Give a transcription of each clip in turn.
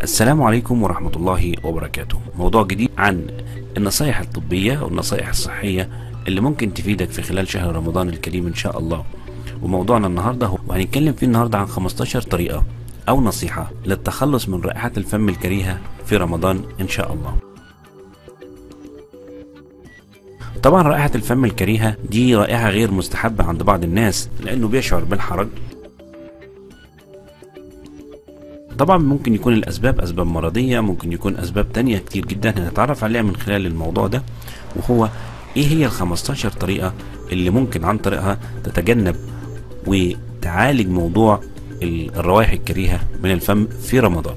السلام عليكم ورحمة الله وبركاته موضوع جديد عن النصائح الطبية والنصائح الصحية اللي ممكن تفيدك في خلال شهر رمضان الكريم إن شاء الله وموضوعنا النهاردة هو وهنتكلم فيه النهاردة عن 15 طريقة أو نصيحة للتخلص من رائحة الفم الكريهة في رمضان إن شاء الله طبعا رائحة الفم الكريهة دي رائحة غير مستحبة عند بعض الناس لأنه بيشعر بالحرج طبعا ممكن يكون الأسباب أسباب مرضية ممكن يكون أسباب تانية كتير جدا هنتعرف عليها من خلال الموضوع ده وهو إيه هي ال 15 طريقة اللي ممكن عن طريقها تتجنب وتعالج موضوع الروائح الكريهة من الفم في رمضان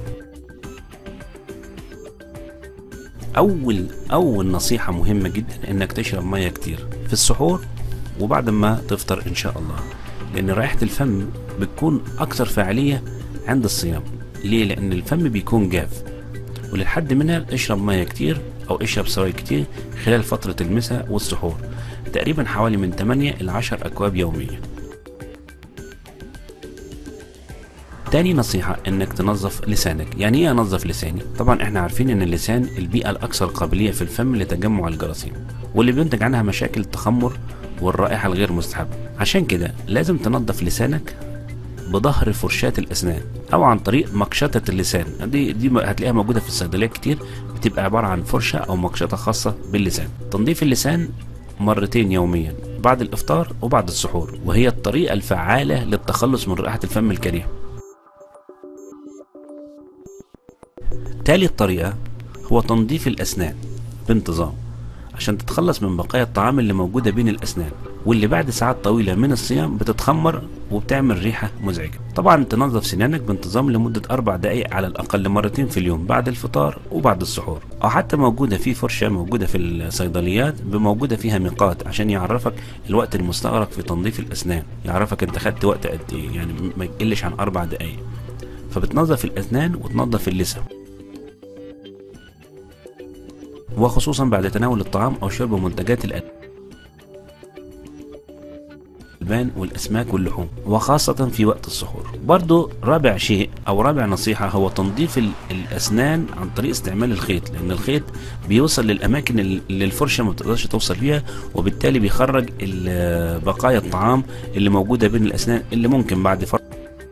أول أول نصيحة مهمة جدا إنك تشرب مية كتير في السحور وبعد ما تفطر إن شاء الله لأن رائحة الفم بتكون أكثر فاعلية عند الصيام ليه؟ لأن الفم بيكون جاف وللحد منها اشرب مية كتير أو اشرب سوائل كتير خلال فترة المساء والسحور تقريبا حوالي من 8 إلى 10 أكواب يوميا تاني نصيحة انك تنظف لسانك يعني ايه انظف لساني طبعا احنا عارفين ان اللسان البيئة الاكثر قابلية في الفم لتجمع الجراثيم واللي بينتج عنها مشاكل التخمر والرائحة الغير مستحبة عشان كده لازم تنظف لسانك بظهر فرشاة الاسنان او عن طريق مقشطة اللسان دي دي هتلاقيها موجودة في الصيدليات كتير بتبقى عبارة عن فرشة او مقشطة خاصة باللسان تنظيف اللسان مرتين يوميا بعد الافطار وبعد السحور وهي الطريقة الفعالة للتخلص من رائحة الفم الكريهة تالت طريقة هو تنظيف الأسنان بانتظام عشان تتخلص من بقايا الطعام اللي موجودة بين الأسنان واللي بعد ساعات طويلة من الصيام بتتخمر وبتعمل ريحة مزعجة طبعا تنظف سنانك بانتظام لمدة أربع دقايق على الأقل مرتين في اليوم بعد الفطار وبعد السحور أو حتى موجودة في فرشة موجودة في الصيدليات موجودة فيها ميقات عشان يعرفك الوقت المستغرق في تنظيف الأسنان يعرفك أنت خدت وقت قد إيه يعني ما يقلش عن أربع دقايق فبتنظف الأسنان وتنظف اللثة وخصوصا بعد تناول الطعام أو شرب منتجات الألبان والأسماك واللحوم وخاصة في وقت السحور برضو رابع شيء أو رابع نصيحة هو تنظيف الأسنان عن طريق استعمال الخيط لأن الخيط بيوصل للأماكن اللي الفرشة ما بتقدرش توصل فيها وبالتالي بيخرج بقايا الطعام اللي موجودة بين الأسنان اللي ممكن بعد فترة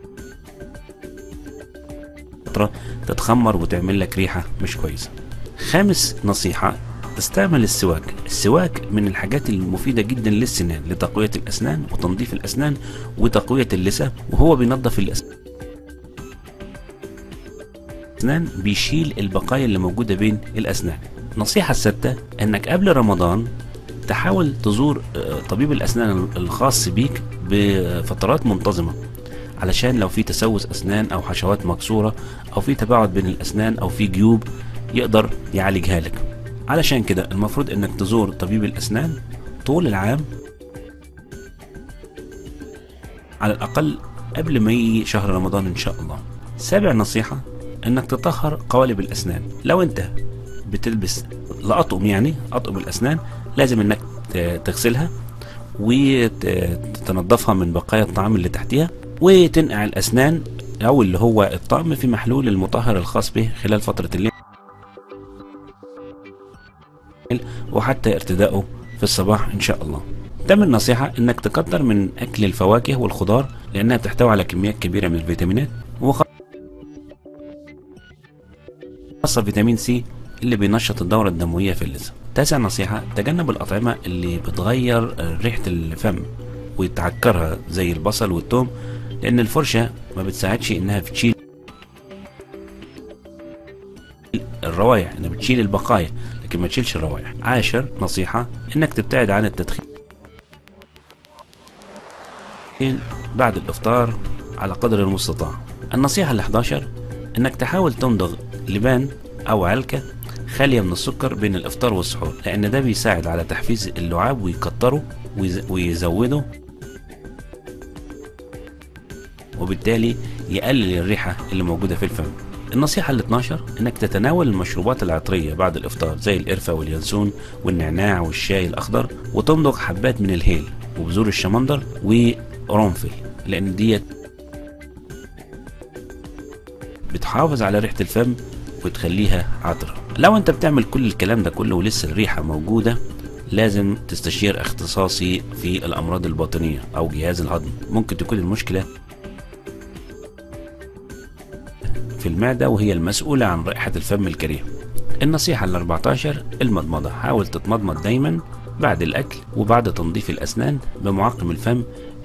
تتخمر وتعمل لك ريحة مش كويسة خامس نصيحة استعمل السواك السواك من الحاجات المفيدة جدا للسنان لتقوية الأسنان وتنظيف الأسنان وتقوية اللثة وهو بينظف الأسنان بيشيل البقايا اللي موجودة بين الأسنان النصيحة السادسة انك قبل رمضان تحاول تزور طبيب الأسنان الخاص بيك بفترات منتظمة علشان لو في تسوس أسنان أو حشوات مكسورة أو في تباعد بين الأسنان أو في جيوب يقدر يعالجها لك علشان كده المفروض انك تزور طبيب الاسنان طول العام على الاقل قبل ما يجي شهر رمضان ان شاء الله سابع نصيحة انك تطهر قوالب الاسنان لو انت بتلبس لأطقم يعني اطقم الاسنان لازم انك تغسلها وتنظفها من بقايا الطعام اللي تحتها وتنقع الاسنان او اللي هو الطعم في محلول المطهر الخاص به خلال فترة الليل وحتى ارتدائه في الصباح ان شاء الله تمن نصيحة انك تكتر من اكل الفواكه والخضار لانها بتحتوي على كميات كبيرة من الفيتامينات وخاصة فيتامين سي اللي بينشط الدورة الدموية في اللثة تاسع نصيحة تجنب الأطعمة اللي بتغير ريحة الفم وتعكرها زي البصل والثوم لأن الفرشة ما بتساعدش إنها بتشيل الروايح إنها بتشيل البقايا لكن ما تشيلش الروائح عاشر نصيحة انك تبتعد عن التدخين بعد الافطار على قدر المستطاع النصيحة ال11 انك تحاول تمضغ لبان او علكة خالية من السكر بين الافطار والسحور لان ده بيساعد على تحفيز اللعاب ويكتره ويزوده وبالتالي يقلل الريحة اللي موجودة في الفم النصيحة ال 12 انك تتناول المشروبات العطرية بعد الافطار زي القرفة واليانسون والنعناع والشاي الاخضر وتمضغ حبات من الهيل وبذور الشمندر وقرنفل لان ديت بتحافظ على ريحة الفم وتخليها عطرة لو انت بتعمل كل الكلام ده كله ولسه الريحة موجودة لازم تستشير اختصاصي في الأمراض الباطنية أو جهاز الهضم ممكن تكون المشكلة في المعدة وهي المسؤولة عن رائحة الفم الكريه النصيحة ال 14 المضمضة حاول تتمضمض دايما بعد الأكل وبعد تنظيف الأسنان بمعقم الفم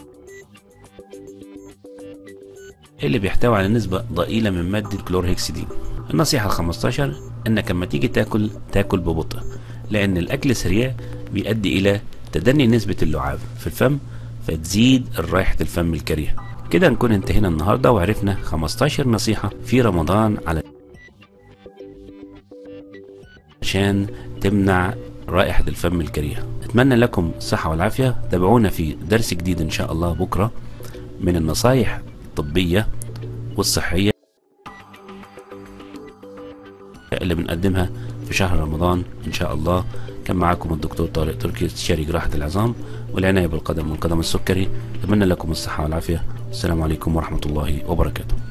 اللي بيحتوي على نسبة ضئيلة من مادة كلورهكسيدين النصيحة ال 15 انك لما تيجي تاكل تاكل ببطء لان الاكل السريع بيؤدي الى تدني نسبة اللعاب في الفم فتزيد رائحة الفم الكريه كده نكون انتهينا النهاردة وعرفنا 15 نصيحة في رمضان على عشان تمنع رائحة الفم الكريه أتمنى لكم الصحة والعافية تابعونا في درس جديد إن شاء الله بكرة من النصايح الطبية والصحية اللي بنقدمها في شهر رمضان إن شاء الله كان معكم الدكتور طارق تركي استشاري جراحة العظام والعناية بالقدم والقدم السكري أتمنى لكم الصحة والعافية السلام عليكم ورحمة الله وبركاته